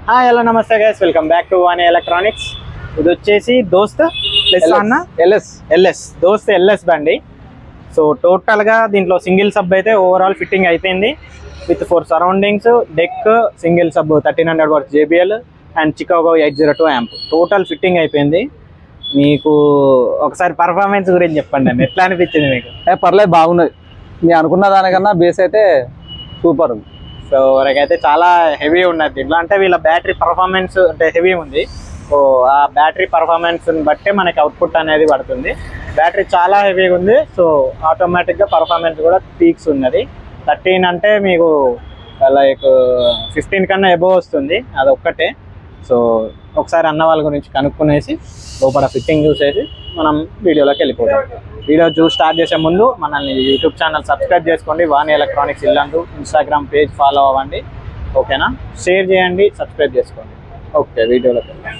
Hi hello నమస్తే guys welcome back to one electronics ఇది వచ్చేసి దోస్త్ ప్లస్ అన్న ఎల్ఎస్ ఎల్ఎస్ దోస్త్ ఎల్ఎస్ బండి సో టోటల్గా దీంట్లో సింగిల్ సబ్ అయితే ఓవరాల్ ఫిట్టింగ్ అయిపోయింది with four surroundings deck single sub thirteen hundred work JBL and Chicago eight zero two amp total fitting అయిపోయింది మీకు ఒకసారి పర్ఫార్మెన్స్ గురించి చెప్పండి అండి ఎట్లా అనిపించింది మీకు ఏ పర్లేదు బాగున్నది నేను అనుకున్న దానికన్నా బేస్ అయితే సూపర్ ఉంది సో వరకైతే చాలా హెవీ ఉన్నది దీంట్లో అంటే వీళ్ళ బ్యాటరీ పర్ఫార్మెన్స్ అంటే హెవీ ఉంది సో ఆ బ్యాటరీ పర్ఫార్మెన్స్ బట్టే మనకి అవుట్పుట్ అనేది పడుతుంది బ్యాటరీ చాలా హెవీగా ఉంది సో ఆటోమేటిక్గా పర్ఫార్మెన్స్ కూడా పీక్స్ ఉన్నది థర్టీన్ అంటే మీకు లైక్ ఫిఫ్టీన్ కన్నా ఎబో వస్తుంది అది ఒక్కటే సో ఒకసారి అన్న వాళ్ళ గురించి కనుక్కునేసి లోపల ఫిట్టింగ్ చూసేసి మనం వీడియోలోకి వెళ్ళిపోతాం వీడియో చూసి స్టార్ట్ చేసే ముందు మనల్ని యూట్యూబ్ ఛానల్ సబ్స్క్రైబ్ చేసుకోండి Vani electronics Yellandu Instagram page follow అవ్వండి ఓకేనా షేర్ చేయండి సబ్స్క్రైబ్ చేసుకోండి ఓకే వీడియోలోకి వెళ్దాం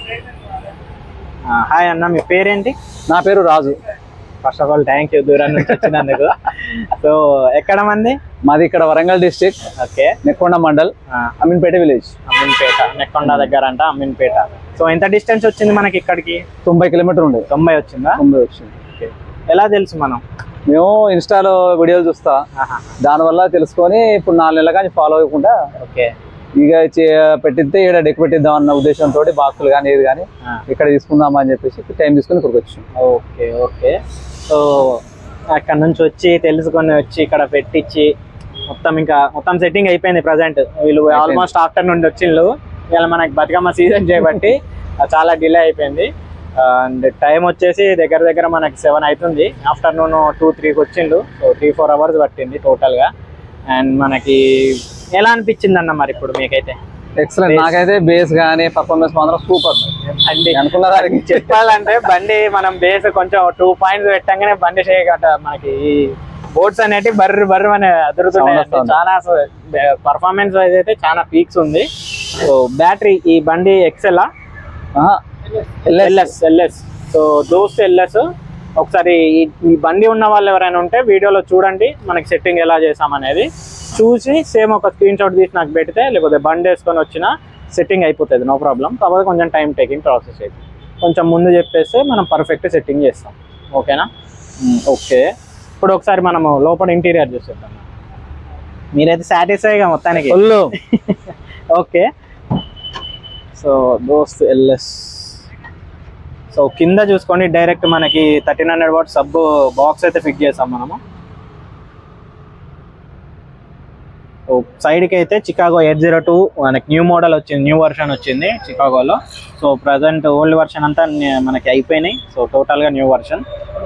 హాయ్ అన్న మీ పేరేంటి నా పేరు Raju first of all thank you దూరం నుంచి వచ్చినందుకు సో ఎక్కడ మంది మాది ఇక్కడ Warangal district okay Nekkonda mandal Aminpet village Amminpet Nekkonda దగ్గర అంట అమ్మిన్పేట సో ఎంత డిస్టెన్స్ వచ్చింది మనకి ఇక్కడికి తొంభై కిలోమీటర్ ఉండే తొంభై వచ్చిందా తొంభై వచ్చింది ఓకే ఎలా తెలుసు మనం మేము ఇన్స్టాలో వీడియోలు చూస్తా ఆహా దానివల్ల తెలుసుకొని ఇప్పుడు నాలుగు నెలల కానీ ఫాలో అవ్వకుండా ఓకే ఇక చే- పెట్టిద్దే ఇక్కడ డెక్ పెట్టిద్దాం అన్న ఉద్దేశంతో బాక్సులు కానీ ఏది కానీ ఆ. ఇక్కడ తీసుకుందామా అని చెప్పేసి టైం తీసుకొని ఇక్కడికి వచ్చాం ఓకే ఓకే సో అక్కడ నుంచి వచ్చి తెలుసుకొని వచ్చి ఇక్కడ పెట్టించి మొత్తం ఇంకా మొత్తం సెట్టింగ్ అయిపోయింది ప్రజెంట్ వీళ్ళు ఆల్మోస్ట్ ఆఫ్టర్ నుండి వచ్చిండ్రు ఇలా మనకి బతుకమ్మ సీజన్ చేయబట్టి అది చాలా డిలే అయిపోయింది అండ్ టైం వచ్చేసి దగ్గర దగ్గర మనకి సెవెన్ అవుతుంది ఆఫ్టర్నూన్ టూ త్రీకి వచ్చిండు సో త్రీ ఫోర్ అవర్స్ పట్టింది టోటల్గా అండ్ మనకి ఎలా అనిపించింది అన్న మరి ఇప్పుడు మీకైతే ఎక్సలెంట్ నాకైతే బేస్ కానీ పర్ఫార్మెన్స్ మాత్రం సూపర్ బండి అనుకున్న దానికి చెప్పాలంటే బండి మనం బేస్ కొంచెం టూ పాయింట్స్ పెట్టంగానే బండి చేయగట మనకి ఈ బోట్స్ అనేటివి బర్రు బర్రు అని అదురుతున్నాయి Sound వస్తుంది. చాలా పర్ఫార్మెన్స్ వైజ్ అయితే చాలా పీక్స్ ఉంది సో బ్యాటరీ ఈ బండి ఎక్సెల్ ఆహా. ఎల్ఎస్ ఎల్ఎస్ సో దోస్త్ ఎల్ఎస్ ఒకసారి ఈ- ఈ బండి ఉన్న వాళ్ళు ఎవరైనా ఉంటే వీడియోలో చూడండి మనకి సెట్టింగ్ ఎలా చేసామనేది చూసి సేమ్ ఒక స్క్రీన్ షాట్ తీసి నాకు పెడితే లేకపోతే బండి వేసుకొని వచ్చిన సెట్టింగ్ అయిపోతుంది నో ప్రాబ్లం కాకపోతే కొంచెం టైం టేకింగ్ ప్రాసెస్ అయితే కొంచెం ముందు చెప్పేస్తే మనం పర్ఫెక్ట్ సెట్టింగ్ చేస్తాం ఓకేనా ఓకే ఇప్పుడు ఒకసారి మనము లోపల ఇంటీరియర్ చూసేద్దాం మీరైతే సాటిస్ఫైగా మొత్తానికి ఫుల్ ఓకే సో దోస్త్ ఎల్ఎస్ సో కింద చూసుకోండి డైరెక్ట్ మనకి thirteen hundred watt sub box అయితే ఫిట్ చేసాం మనము సో సైడ్కి అయితే చికాగో ఎయిట్ జీరో టూ మనకి న్యూ మోడల్ వచ్చింది న్యూ వర్షన్ వచ్చింది చికాగోలో సో ప్రజెంట్ ఓల్డ్ వర్షన్ అంతా ని- మనకి అయిపోయినాయి సో టోటల్గా న్యూ వర్షన్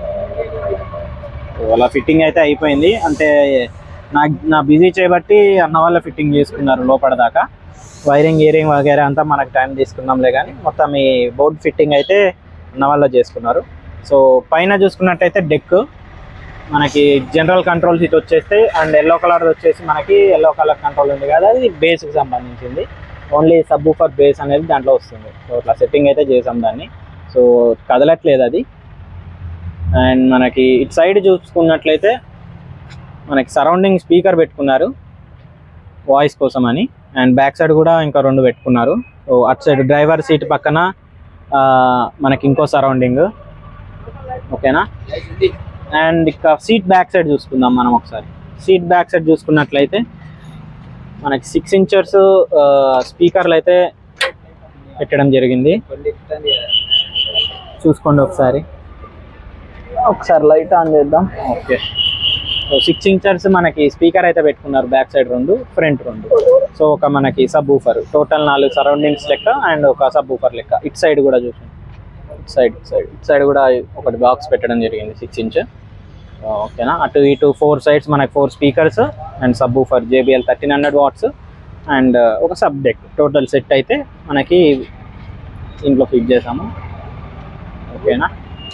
సో అలా ఫిట్టింగ్ అయితే అయిపోయింది అంటే నా నా బిజీ చేయబట్టి అన్న వాళ్ళ ఫిట్టింగ్ చేసుకున్నారు లోపల దాకా వైరింగ్ ఇయరింగ్ వగేరా అంతా మనకు టైం తీసుకున్నాంలే కానీ మొత్తం ఈ బోర్డ్ ఫిట్టింగ్ అయితే అన్న వాళ్ళ చేసుకున్నారు సో పైన చూసుకున్నట్టయితే డెక్ మనకి జనరల్ కంట్రోల్స్ ఇటు వచ్చేస్తాయి అండ్ ఎల్లో కలర్ వచ్చేసి మనకి ఎల్లో కలర్ కంట్రోల్ ఉంది కదా అది బేస్కి సంబంధించింది ఓన్లీ సబ్ ఫర్ బేస్ అనేది దాంట్లో వస్తుంది సో ఇట్లా సెట్టింగ్ అయితే చేసాం దాన్ని సో కదలట్లేదు అది అండ్ మనకి ఇటు సైడ్ చూసుకున్నట్లయితే మనకి సరౌండింగ్ స్పీకర్ పెట్టుకున్నారు వాయిస్ కోసం అని అండ్ బ్యాక్ సైడ్ కూడా ఇంకా రెండు పెట్టుకున్నారు సో అటు సైడ్ డ్రైవర్ సీట్ పక్కన ఆ, మనకి ఇంకో సరౌండింగ్ ఓకేనా అండ్ ఇక సీట్ బ్యాక్ సైడ్ చూసుకుందాం మనం ఒకసారి సీట్ బ్యాక్ సైడ్ చూసుకున్నట్లయితే మనకి సిక్స్ ఇంచర్స్ స్పీకర్లు అయితే పెట్టడం జరిగింది చూసుకోండి ఒకసారి ఒకసారి లైట్ ఆన్ చేద్దాం ఓకే సో సిక్స్ ఇంచర్స్ మనకి స్పీకర్ అయితే పెట్టుకున్నారు బ్యాక్ సైడ్ రెండు ఫ్రంట్ రెండు సో ఒక మనకి సబ్ ఊఫర్ టోటల్ నాలుగు సరౌండింగ్స్ లెక్క అండ్ ఒక సబ్ ఊఫర్ లెక్క ఇట్ సైడ్ కూడా చూసాం ఇట్ సైడ్ ఇట్ సైడ్ ఇట్ సైడ్ కూడా ఒకటి బాక్స్ పెట్టడం జరిగింది సిక్స్ ఇంచ్ ఓకేనా అటు ఇటు ఫోర్ సైడ్స్ మనకి four speakers and subwoofer JBL thirteen hundred watts and ఒక సబ్ డెక్ టోటల్ సెట్ అయితే మనకి ఇంట్లో ఫిట్ చేసాము ఓకేనా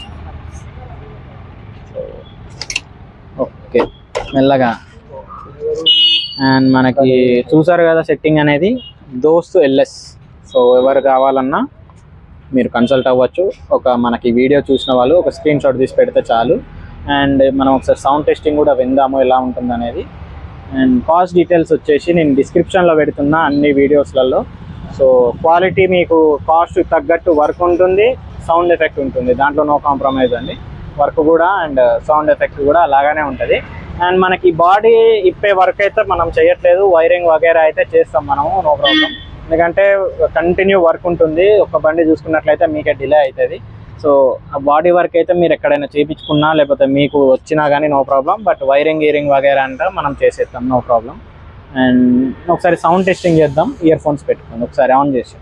ఓకే మెల్లగా అండ్ మనకి చూసారు కదా సెట్టింగ్ అనేది దోస్త్ ఎల్ఎస్ సో ఎవరు కావాలన్నా మీరు కన్సల్ట్ అవ్వచ్చు ఒక మనకి వీడియో చూసిన వాళ్ళు ఒక స్క్రీన్ షాట్ తీసి పెడితే చాలు అండ్ మనం ఒకసారి సౌండ్ టెస్టింగ్ కూడా విందాము ఎలా ఉంటుంది అనేది అండ్ కాస్ట్ డీటెయిల్స్ వచ్చేసి నేను డిస్క్రిప్షన్లో పెడుతున్నా అన్ని వీడియోస్లలో సో క్వాలిటీ మీకు కాస్ట్ తగ్గట్టు వర్క్ ఉంటుంది సౌండ్ ఎఫెక్ట్ ఉంటుంది దాంట్లో నో కాంప్రమైజ్ అండి వర్క్ కూడా అండ్ సౌండ్ ఎఫెక్ట్ కూడా అలాగానే ఉంటుంది అండ్ మనకి బాడీ ఇప్పే వర్క్ అయితే మనం చేయట్లేదు వైరింగ్ వగేరా అయితే చేస్తాం మనము నో ప్రాబ్లం ఎందుకంటే కంటిన్యూ వర్క్ ఉంటుంది ఒక బండి చూసుకున్నట్లయితే మీకే డిలే అవుతుంది సో ఆ బాడీ వర్క్ అయితే మీరు ఎక్కడైనా చేయించుకున్నా లేకపోతే మీకు వచ్చినా కానీ నో ప్రాబ్లం బట్ వైరింగ్ గీరింగ్ వగేరా అంటే మనం చేసేస్తాం నో ప్రాబ్లం అండ్ ఒకసారి సౌండ్ టెస్టింగ్ చేద్దాం ఇయర్ ఫోన్స్ పెట్టుకోండి ఒకసారి ఆన్ చేసి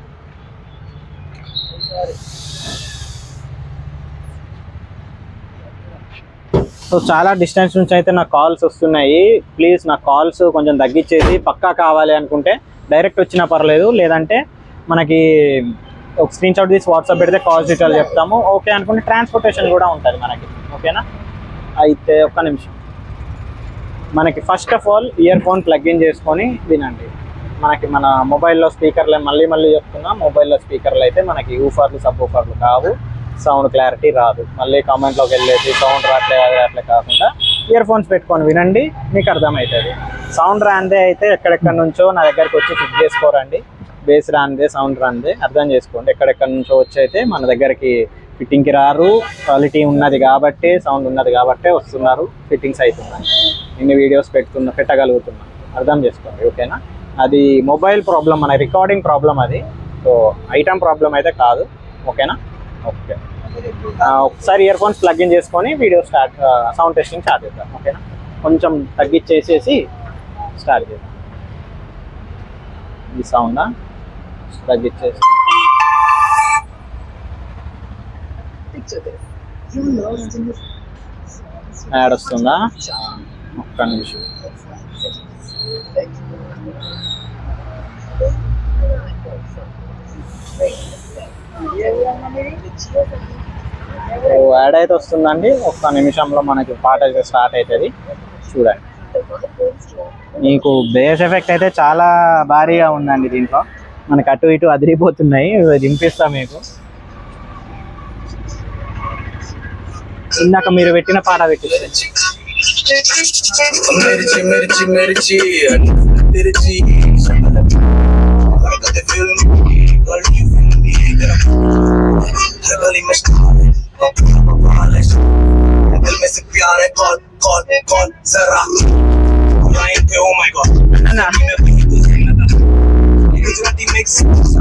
సో చాలా డిస్టెన్స్ నుంచి అయితే నాకు కాల్స్ వస్తున్నాయి ప్లీజ్ నా కాల్స్ కొంచెం తగ్గించేసి పక్కా కావాలి అనుకుంటే డైరెక్ట్ వచ్చినా పర్లేదు లేదంటే మనకి ఒక స్క్రీన్ షాట్ తీసి వాట్సాప్ పెడితే కాల్స్ డీటెయిల్ చెప్తాము ఓకే అనుకుంటే ట్రాన్స్పోర్టేషన్ కూడా ఉంటుంది మనకి ఓకేనా అయితే ఒక్క నిమిషం మనకి first of all earphone plug in చేసుకొని వినండి మనకి మన మొబైల్లో స్పీకర్లు మళ్ళీ మళ్ళీ చెప్తున్నా మొబైల్లో స్పీకర్లు అయితే మనకి ఊఫర్లు సబ్ ఊఫర్లు కావు సౌండ్ క్లారిటీ రాదు మళ్ళీ కామెంట్లోకి వెళ్ళేసి సౌండ్ రాట్లే అది అట్లే కాకుండా ఇయర్ ఫోన్స్ పెట్టుకొని వినండి మీకు అర్థమవుతుంది సౌండ్ రాందే అయితే ఎక్కడెక్కడ నుంచో నా దగ్గరకు వచ్చి ఫిక్స్ చేసుకోరండి బేస్ రాందే సౌండ్ రాందే అర్థం చేసుకోండి ఎక్కడెక్కడ నుంచో వచ్చి అయితే మన దగ్గరికి ఫిట్టింగ్కి రారు క్వాలిటీ ఉన్నది కాబట్టి సౌండ్ ఉన్నది కాబట్టే వస్తున్నారు ఫిట్టింగ్స్ అవుతున్నాయి ఇన్ని వీడియోస్ పెడుతున్నా పెట్టగలుగుతున్నాం అర్థం చేసుకోండి ఓకేనా అది మొబైల్ ప్రాబ్లం మన రికార్డింగ్ ప్రాబ్లం అది సో ఐటమ్ ప్రాబ్లం అయితే కాదు ఓకేనా ఓకే ఆ, ఒకసారి ఇయర్ ఫోన్స్ ప్లగ్ ఇన్ చేసుకొని video start sound testing start చేద్దాం ఓకేనా కొంచెం తగ్గించేసేసి స్టార్ట్ చేద్దాం ఈ సౌండా తగ్గించేసి Picture this. You lost in the ad వస్తుందా ఒక్క నిమిషం సో యాడ్ అయితే వస్తుందండి ఒక్క నిమిషంలో మనకి పాట అయితే స్టార్ట్ అవుతుంది చూడండి మీకు బేస్ ఎఫెక్ట్ అయితే చాలా భారీగా ఉందండి దీంట్లో మనకి అటు ఇటు అదిరిపోతున్నాయి ఇవి దింపిస్తా మీకు ఇందాక మీరు పెట్టిన పాట పెట్టిస్తే मिर्ची मिर्ची मिर्ची मिर्ची हरकत फिल्म गली फिल्मी हर गली में स्टार दिल में से प्यार है कौन कौन कौन जरा लाइन पे ओ माय गॉड ना। मैं वही तो कहना था गुजराती मिक्स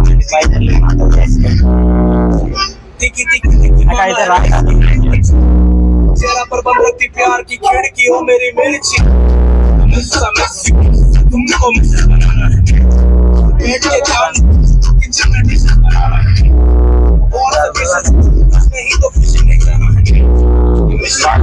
टिकी टिकी टिकी నాకు అయితే రా चेहरा पर बंद रखती प्यार की खिड़की हो मेरी मिर्ची मिस्सा मिस यू तुमको मिस बनाना है पेट के जान किचन में डिश बनाना है और फिश नहीं तो फिश नहीं जाना है मिस्सा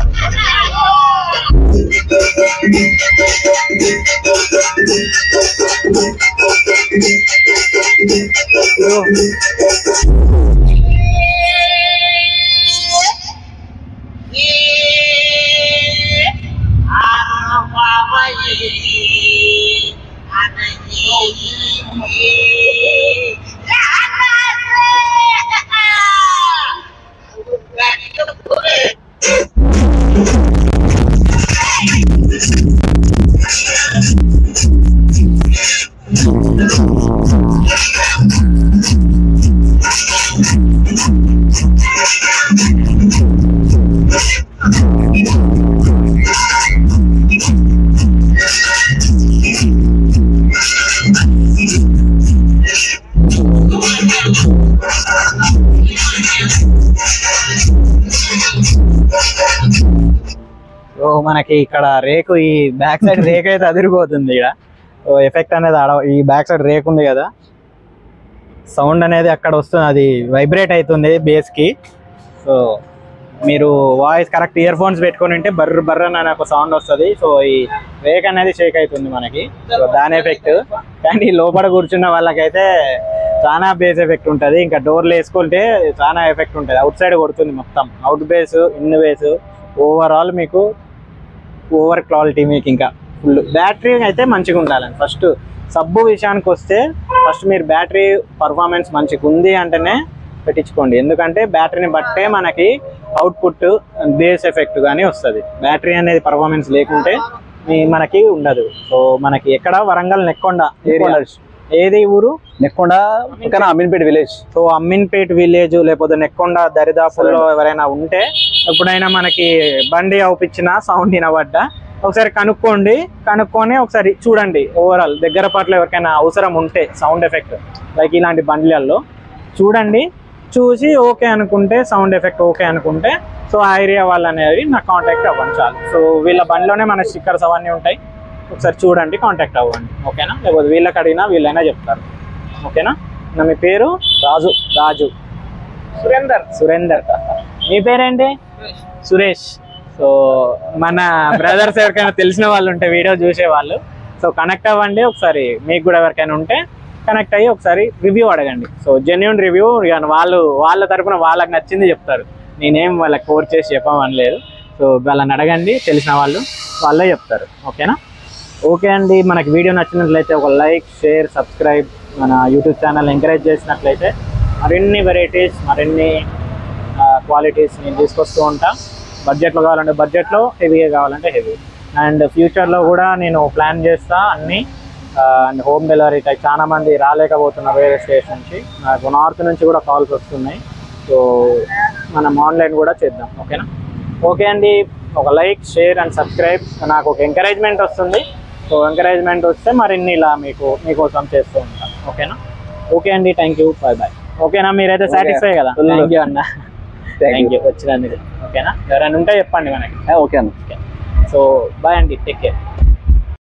ఓ మనకి ఇక్కడ రేకు ఈ బ్యాక్ సైడ్ రేక్ అయితే అదిరిపోతుంది ఇక్కడ ఓ ఎఫెక్ట్ అనేది ఆడ ఈ బ్యాక్ సైడ్ రేక్ ఉంది కదా సౌండ్ అనేది అక్కడ వస్తుంది అది వైబ్రేట్ అవుతుంది బేస్ కి సో మీరు వాయిస్ కరెక్ట్ ఇయర్ ఫోన్స్ పెట్టుకొని ఉంటే బర్ర బర్ర అనే ఒక సౌండ్ వస్తుంది సో ఈ రేక్ అనేది షేక్ అవుతుంది మనకి సో దాని ఎఫెక్ట్ కానీ లోపల కూర్చున్న వాళ్ళకైతే చాలా బేస్ ఎఫెక్ట్ ఉంటుంది ఇంకా డోర్లు వేసుకుంటే చాలా ఎఫెక్ట్ ఉంటుంది అవుట్ సైడ్ కొడుతుంది మొత్తం out bass in bass overall మీకు ఓవర్ క్వాలిటీ మీకు ఇంకా ఫుల్ బ్యాటరీ అయితే మంచిగా ఉండాలండి ఫస్ట్ సబ్బు విషయానికి వస్తే ఫస్ట్ మీరు బ్యాటరీ పర్ఫార్మెన్స్ మంచిగా ఉంది అంటేనే పెట్టించుకోండి ఎందుకంటే బ్యాటరీని బట్టే మనకి అవుట్పుట్ బేస్ ఎఫెక్ట్ కానీ వస్తుంది బ్యాటరీ అనేది పర్ఫార్మెన్స్ లేకుంటే మీ- మనకి ఉండదు సో మనకి ఎక్కడ వరంగల్ నెక్కొండ ఏరియా ఏది ఊరు నెక్కొండ పక్కన Aminpet village so Amminpet village లేకపోతే నెక్కొండ దరిదాపుల్లో ఎవరైనా ఉంటే ఎప్పుడైనా మనకి బండి అవుపించిన సౌండ్ వినబడ్డా ఒకసారి కనుక్కోండి కనుక్కొని ఒకసారి చూడండి ఓవరాల్ దగ్గర పట్ల ఎవరికైనా అవసరం ఉంటే సౌండ్ ఎఫెక్ట్ లైక్ ఇలాంటి బండ్లల్లో చూడండి చూసి ఓకే అనుకుంటే సౌండ్ ఎఫెక్ట్ ఓకే అనుకుంటే సో ఆ ఏరియా వాళ్ళు అనేది నాకు కాంటాక్ట్ అవ్వండి చాలు సో వీళ్ళ బండిలోనే మన స్టిక్కర్స్ అవన్నీ ఉంటాయి ఒకసారి చూడండి కాంటాక్ట్ అవ్వండి ఓకేనా లేకపోతే వీళ్ళకి అడిగినా వీళ్ళైనా చెప్తారు ఓకేనా నా మీ పేరు రాజు రాజు సురేందర్ సురేందర్ మీ పేరేంటి సురేష్ సో మన బ్రదర్స్ ఎవరికైనా తెలిసిన వాళ్ళు ఉంటే వీడియో చూసే వాళ్ళు సో కనెక్ట్ అవ్వండి ఒకసారి మీకు కూడా ఎవరికైనా ఉంటే కనెక్ట్ అయ్యి ఒకసారి రివ్యూ అడగండి సో జెన్యున్ రివ్యూ వాళ్ళు వాళ్ళ తరపున వాళ్ళకి నచ్చింది చెప్తారు నేనేం వాళ్ళకి కోర్ చేసి చెప్పమని లేదు సో వాళ్ళని అడగండి తెలిసిన వాళ్ళు వాళ్ళే చెప్తారు ఓకేనా ఓకే అండి మనకి వీడియో నచ్చినట్లయితే ఒక లైక్ షేర్ సబ్స్క్రైబ్ మన యూట్యూబ్ ఛానల్ ఎంకరేజ్ చేసినట్లయితే మరిన్ని వెరైటీస్ మరిన్ని క్వాలిటీస్ నేను తీసుకొస్తూ ఉంటా బడ్జెట్లో కావాలంటే బడ్జెట్లో హెవీగా కావాలంటే హెవీ అండ్ ఫ్యూచర్లో కూడా నేను ప్లాన్ చేస్తా అన్ని అండ్ హోమ్ డెలివరీ టైప్ చాలా మంది రాలేకపోతున్నారు వేరే స్టేట్ నుంచి నాకు నార్త్ నుంచి కూడా కాల్స్ వస్తున్నాయి సో మనం ఆన్లైన్ కూడా చేద్దాం ఓకేనా ఓకే అండి ఒక లైక్ షేర్ అండ్ సబ్స్క్రైబ్ నాకు ఒక ఎంకరేజ్మెంట్ వస్తుంది సో ఎంకరేజ్మెంట్ వస్తే మరిన్ని ఇలా మీకు మీకోసం చేస్తూ ఉంటాను ఓకేనా ఓకే అండి థ్యాంక్ యూ బాయ్ బాయ్ ఓకేనా మీరైతే Okay. సాటిస్ఫై కదా Full. థ్యాంక్ యూ అన్న థ్యాంక్ థ్యాంక్ యూ వచ్చినందుకు ఓకేనా ఎవరైనా ఉంటే చెప్పండి మనకి ఓకే అన్న సో బాయ్ అండి టేక్ కేర్